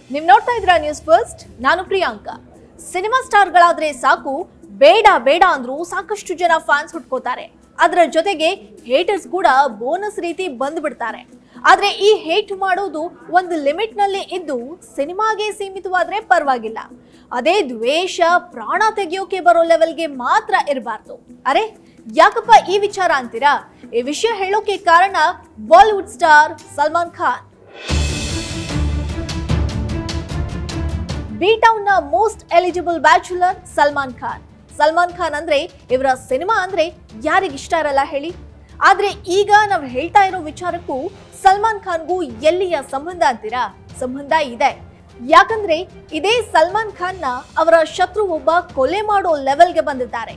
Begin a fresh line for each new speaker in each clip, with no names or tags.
ನೀವ್ ನೋಡ್ತಾ ಇದ್ರ ನ್ಯೂಸ್ ಫಸ್ಟ್ ನಾನು ಪ್ರಿಯಾಂಕಾ ಸಿನಿಮಾ ಸ್ಟಾರ್ಗಳಾದ್ರೆ ಸಾಕು ಬೇಡ ಬೇಡ ಅಂದ್ರೂ ಸಾಕಷ್ಟು ಜನ ಫ್ಯಾನ್ಸ್ ಹುಟ್ಕೋತಾರೆ ಅದರ ಜೊತೆಗೆ ಹೇಟರ್ಸ್ ಕೂಡ ಬೋನಸ್ ರೀತಿ ಬಂದ್ಬಿಡ್ತಾರೆ ಆದ್ರೆ ಈ ಹೇಟ್ ಮಾಡೋದು ಒಂದು ಲಿಮಿಟ್ ನಲ್ಲಿ ಇದ್ದು ಸಿನಿಮಾಗೆ ಸೀಮಿತವಾದ್ರೆ ಪರವಾಗಿಲ್ಲ ಅದೇ ದ್ವೇಷ ಪ್ರಾಣ ತೆಗೆಯೋಕೆ ಬರೋ ಲೆವೆಲ್ಗೆ ಮಾತ್ರ ಇರಬಾರ್ದು ಅರೆ ಯಾಕಪ್ಪ ಈ ವಿಚಾರ ಅಂತೀರಾ ಈ ವಿಷಯ ಹೇಳೋಕೆ ಕಾರಣ Bollywood star Salman Khan B town ನ most eligible bachelor Salman Khan Salman Khan ಅಂದ್ರೆ ಇವರ ಸಿನಿಮಾ ಅಂದ್ರೆ ಯಾರಿಗ್ ಇಷ್ಟ ಇರಲ್ಲ ಹೇಳಿ ಆದ್ರೆ ಈಗ ನಾವು ಹೇಳ್ತಾ ಇರೋ ವಿಚಾರಕ್ಕೂ ಸಲ್ಮಾನ್ ಖಾನ್ಗೂ ಎಲ್ಲಿಯ ಸಂಬಂಧ ಅಂತೀರಾ ಸಂಬಂಧ ಇದೆ ಯಾಕಂದ್ರೆ ಇದೇ ಸಲ್ಮಾನ್ ಖಾನ್ನ ಅವರ ಶತ್ರು ಒಬ್ಬ ಕೊಲೆ ಮಾಡೋ ಲೆವೆಲ್ಗೆ ಬಂದಿದ್ದಾರೆ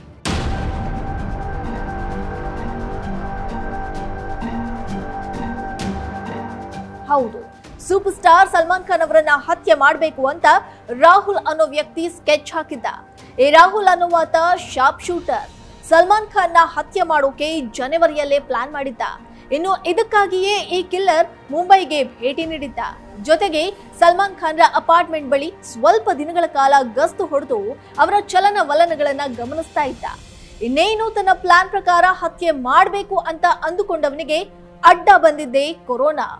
ಹೌದು ಸೂಪರ್ ಸ್ಟಾರ್ ಸಲ್ಮಾನ್ ಖಾನ್ ಅವರನ್ನ ಹತ್ಯೆ ಮಾಡಬೇಕು ಅಂತ ರಾಹುಲ್ ಅನ್ನೋ ವ್ಯಕ್ತಿ ಸ್ಕೆಚ್ ಹಾಕಿದ್ದ ಈ ರಾಹುಲ್ ಅನ್ನುವಾತ ಶಾರ್ಪ್ ಶೂಟರ್ ಸಲ್ಮಾನ್ ಖಾನ್ ನ ಹತ್ಯೆ ಮಾಡೋಕೆ ಜನವರಿಯಲ್ಲೇ ಪ್ಲಾನ್ ಮಾಡಿದ್ದ ಇನ್ನು ಇದಕ್ಕಾಗಿಯೇ ಈ ಕಿಲ್ಲರ್ ಮುಂಬೈಗೆ ಭೇಟಿ ನೀಡಿದ್ದ ಜೊತೆಗೆ ಸಲ್ಮಾನ್ ಖಾನ್ರ ಅಪಾರ್ಟ್ಮೆಂಟ್ ಬಳಿ ಸ್ವಲ್ಪ ದಿನಗಳ ಕಾಲ ಗಸ್ತು ಹೊಡೆದು ಅವರ ಚಲನವಲನಗಳನ್ನ ಗಮನಿಸ್ತಾ ಇದ್ದ ಇನ್ನೇನು ತನ್ನ ಪ್ಲಾನ್ ಪ್ರಕಾರ ಹತ್ಯೆ ಮಾಡಬೇಕು ಅಂತ ಅಂದುಕೊಂಡವನಿಗೆ ಅಡ್ಡ ಬಂದಿದ್ದೇ ಕೊರೋನಾ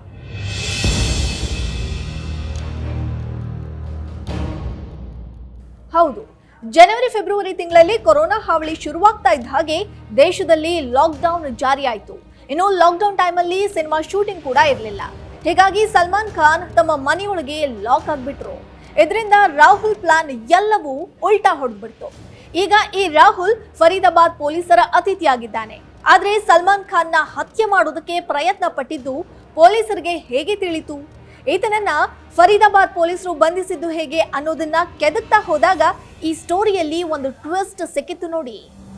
ಹೌದು ಜನವರಿ ಫೆಬ್ರವರಿ ತಿಂಗಳಲ್ಲಿ ಕೊರೋನಾ ಹಾವಳಿ ಶುರುವಾಗ್ತಾ ಇದ್ದ ಹಾಗೆ ದೇಶದಲ್ಲಿ ಲಾಕ್ಡೌನ್ ಜಾರಿ ಆಯಿತು ಇನ್ನು ಲಾಕ್ಡೌನ್ ಟೈಮಲ್ಲಿ ಸಿನಿಮಾ ಶೂಟಿಂಗ್ ಕೂಡ ಇರಲಿಲ್ಲ ಹೀಗಾಗಿ ಸಲ್ಮಾನ್ ಖಾನ್ ತಮ್ಮ ಮನೆಯೊಳಗೆ ಲಾಕ್ ಆಗ್ಬಿಟ್ರು ಇದರಿಂದ ರಾಹುಲ್ ಪ್ಲಾನ್ ಎಲ್ಲವೂ ಉಲ್ಟಾ ಹೊಡೆದ್ಬಿಡ್ತು ಈಗ ಈ ರಾಹುಲ್ ಫರೀದಾಬಾದ್ ಪೊಲೀಸರ ಅತಿಥಿಯಾಗಿದ್ದಾನೆ ಆದ್ರೆ ಸಲ್ಮಾನ್ ಖಾನ್ನ ಹತ್ಯೆ ಮಾಡೋದಕ್ಕೆ ಪ್ರಯತ್ನ ಪಟ್ಟಿದ್ದು ಪೊಲೀಸರಿಗೆ ಹೇಗೆ ತಿಳಿತು ಈತನನ್ನ ಫರೀದಾಬಾದ್ ಪೊಲೀಸರು ಬಂಧಿಸಿದ್ದು ಹೇಗೆ ಅನ್ನೋದನ್ನ ಕೆದಕ್ತಾ ಹೋದಾಗ ಈ ಸ್ಟೋರಿಯಲ್ಲಿ ಒಂದು ಟ್ವಿಸ್ಟ್ ಸಿಕ್ಕಿತ್ತು ನೋಡಿ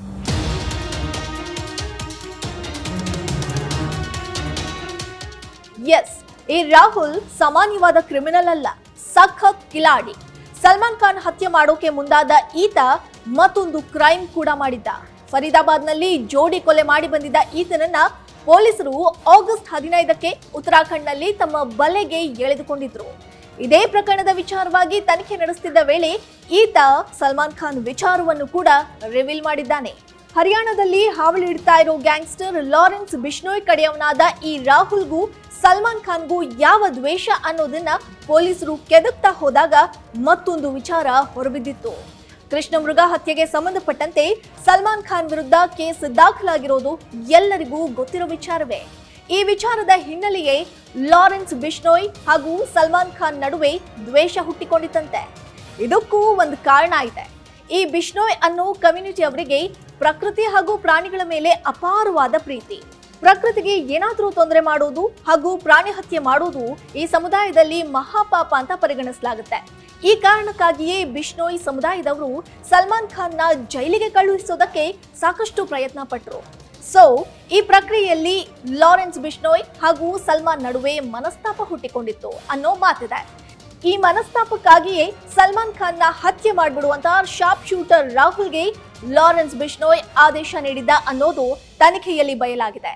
ಎಸ್ ಈ ರಾಹುಲ್ ಸಾಮಾನ್ಯವಾದ ಕ್ರಿಮಿನಲ್ ಅಲ್ಲ ಸಖತ್ ಕಿಲಾಡಿ ಸಲ್ಮಾನ್ ಖಾನ್ ಹತ್ಯೆ ಮಾಡೋಕೆ ಮುಂದಾದ ಈತ ಮತ್ತೊಂದು ಕ್ರೈಮ್ ಕೂಡ ಮಾಡಿದ್ದ ಫರೀದಾಬಾದ್ನಲ್ಲಿ ಜೋಡಿ ಕೊಲೆ ಮಾಡಿ ಬಂದಿದ್ದ ಈತನನ್ನ ಪೊಲೀಸರು ಆಗಸ್ಟ್ ಹದಿನೈದಕ್ಕೆ ಉತ್ತರಾಖಂಡ್ನಲ್ಲಿ ತಮ್ಮ ಬಲೆಗೆ ಎಳೆದುಕೊಂಡಿದ್ರು ಇದೇ ಪ್ರಕರಣದ ವಿಚಾರವಾಗಿ ತನಿಖೆ ನಡೆಸುತ್ತಿದ್ದ ವೇಳೆ ಈತ ಸಲ್ಮಾನ್ ಖಾನ್ ವಿಚಾರವನ್ನು ಕೂಡ ರಿವೀಲ್ ಮಾಡಿದ್ದಾನೆ ಹರಿಯಾಣದಲ್ಲಿ ಹಾವಳಿ ಇಡ್ತಾ ಇರೋ ಗ್ಯಾಂಗ್ಸ್ಟರ್ ಲಾರೆನ್ಸ್ ಬಿಷ್ಣೋಯ್ ಕಡೆಯವನಾದ ಈ ರಾಹುಲ್ಗೂ ಸಲ್ಮಾನ್ ಖಾನ್ಗೂ ಯಾವ ದ್ವೇಷ ಅನ್ನೋದನ್ನ ಪೊಲೀಸರು ಕೆದಕ್ತಾ ಹೋದಾಗ ಮತ್ತೊಂದು ವಿಚಾರ ಹೊರಬಿದ್ದಿತ್ತು ಕೃಷ್ಣ ಮೃಗ ಹತ್ಯೆಗೆ ಸಂಬಂಧಪಟ್ಟಂತೆ ಸಲ್ಮಾನ್ ಖಾನ್ ವಿರುದ್ಧ ಕೇಸ್ ದಾಖಲಾಗಿರೋದು ಎಲ್ಲರಿಗೂ ಗೊತ್ತಿರೋ ವಿಚಾರವೇ ಈ ವಿಚಾರದ ಹಿನ್ನೆಲೆಯೇ ಲಾರೆನ್ಸ್ ಬಿಷ್ಣೋಯ್ ಹಾಗೂ ಸಲ್ಮಾನ್ ಖಾನ್ ನಡುವೆ ದ್ವೇಷ ಹುಟ್ಟಿಕೊಂಡಿತಂತೆ ಇದಕ್ಕೂ ಒಂದು ಕಾರಣ ಇದೆ ಈ ಬಿಷ್ಣೋಯ್ ಅನ್ನೋ ಕಮ್ಯುನಿಟಿ ಅವರಿಗೆ ಪ್ರಕೃತಿ ಹಾಗೂ ಪ್ರಾಣಿಗಳ ಮೇಲೆ ಅಪಾರವಾದ ಪ್ರೀತಿ ಪ್ರಕೃತಿಗೆ ಏನಾದರೂ ತೊಂದರೆ ಮಾಡೋದು ಹಾಗೂ ಪ್ರಾಣಿ ಹತ್ಯೆ ಮಾಡೋದು ಈ ಸಮುದಾಯದಲ್ಲಿ ಮಹಾಪಾಪ ಅಂತ ಪರಿಗಣಿಸಲಾಗುತ್ತೆ ಈ ಕಾರಣಕ್ಕಾಗಿಯೇ ಬಿಷ್ಣೋಯ್ ಸಮುದಾಯದವರು ಸಲ್ಮಾನ್ ಖಾನ್ನ ಜೈಲಿಗೆ ಕಳುಹಿಸೋದಕ್ಕೆ ಸಾಕಷ್ಟು ಪ್ರಯತ್ನ ಪಟ್ಟರು ಸೊ ಈ ಪ್ರಕ್ರಿಯೆಯಲ್ಲಿ ಲಾರೆನ್ಸ್ ಬಿಷ್ಣೋಯ್ ಹಾಗೂ ಸಲ್ಮಾನ್ ನಡುವೆ ಮನಸ್ತಾಪ ಹುಟ್ಟಿಕೊಂಡಿತ್ತು ಅನ್ನೋ ಮಾತಿದೆ ಈ ಮನಸ್ತಾಪಕ್ಕಾಗಿಯೇ ಸಲ್ಮಾನ್ ಖಾನ್ನ ಹತ್ಯೆ ಮಾಡಿಬಿಡುವಂತ ಶಾರ್ಪ್ ಶೂಟರ್ ರಾಹುಲ್ಗೆ ಲಾರೆನ್ಸ್ ಬಿಷ್ಣೋಯ್ ಆದೇಶ ನೀಡಿದ್ದ ಅನ್ನೋದು ತನಿಖೆಯಲ್ಲಿ ಬಯಲಾಗಿದೆ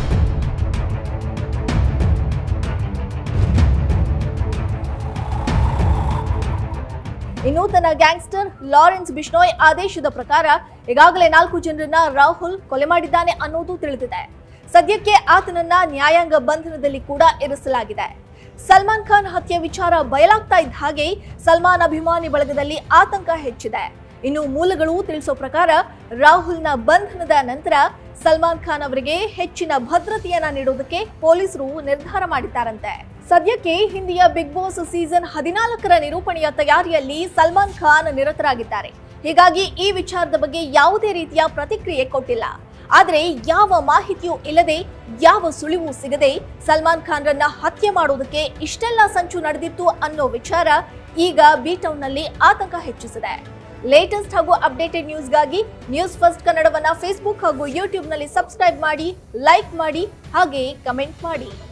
ಇನ್ನು ತನ್ನ ಗ್ಯಾಂಗ್ಸ್ಟರ್ ಲಾರೆನ್ಸ್ ಬಿಷ್ಣೋಯ್ ಆದೇಶದ ಪ್ರಕಾರ ಈಗಾಗಲೇ ನಾಲ್ಕು ಜನರನ್ನ ರಾಹುಲ್ ಕೊಲೆ ಮಾಡಿದ್ದಾನೆ ಅನ್ನೋದು ತಿಳಿದಿದೆ ಸದ್ಯಕ್ಕೆ ಆತನನ್ನ ನ್ಯಾಯಾಂಗ ಬಂಧನದಲ್ಲಿ ಕೂಡ ಇರಿಸಲಾಗಿದೆ ಸಲ್ಮಾನ್ ಖಾನ್ ಹತ್ಯೆ ವಿಚಾರ ಬಯಲಾಗ್ತಾ ಇದ್ದ ಹಾಗೆ ಸಲ್ಮಾನ್ ಅಭಿಮಾನಿ ಬಳಗದಲ್ಲಿ ಆತಂಕ ಹೆಚ್ಚಿದೆ ಇನ್ನು ಮೂಲಗಳು ತಿಳಿಸೋ ಪ್ರಕಾರ ರಾಹುಲ್ನ ಬಂಧನದ ನಂತರ ಸಲ್ಮಾನ್ ಖಾನ್ ಅವರಿಗೆ ಹೆಚ್ಚಿನ ಭದ್ರತೆಯನ್ನ ನೀಡೋದಕ್ಕೆ ಪೊಲೀಸರು ನಿರ್ಧಾರ ಮಾಡಿದ್ದಾರಂತೆ ಸದ್ಯಕ್ಕೆ ಹಿಂದಿಯ ಬಿಗ್ ಬಾಸ್ ಸೀಸನ್ ಹದಿನಾಲ್ಕರ ನಿರೂಪಣೆಯ ತಯಾರಿಯಲ್ಲಿ ಸಲ್ಮಾನ್ ಖಾನ್ ನಿರತರಾಗಿದ್ದಾರೆ ಹೀಗಾಗಿ ಈ ವಿಚಾರದ ಬಗ್ಗೆ ಯಾವುದೇ ರೀತಿಯ ಪ್ರತಿಕ್ರಿಯೆ ಕೊಟ್ಟಿಲ್ಲ ಆದರೆ ಯಾವ ಮಾಹಿತಿಯೂ ಇಲ್ಲದೆ ಯಾವ ಸುಳಿವು ಸಿಗದೆ ಸಲ್ಮಾನ್ ಖಾನ್ರನ್ನ ಹತ್ಯೆ ಮಾಡೋದಕ್ಕೆ ಇಷ್ಟೆಲ್ಲ ಸಂಚು ನಡೆದಿತ್ತು ಅನ್ನೋ ವಿಚಾರ ಈಗ ಬಿ ಟೌನ್ನಲ್ಲಿ ಆತಂಕ ಹೆಚ್ಚಿಸಿದೆ ಲೇಟೆಸ್ಟ್ ಹಾಗೂ ಅಪ್ಡೇಟೆಡ್ ನ್ಯೂಸ್ಗಾಗಿ ನ್ಯೂಸ್ ಫಸ್ಟ್ ಕನ್ನಡವನ್ನ ಫೇಸ್ಬುಕ್ ಹಾಗೂ ಯೂಟ್ಯೂಬ್ನಲ್ಲಿ ಸಬ್ಸ್ಕ್ರೈಬ್ ಮಾಡಿ ಲೈಕ್ ಮಾಡಿ ಹಾಗೆ ಕಮೆಂಟ್ ಮಾಡಿ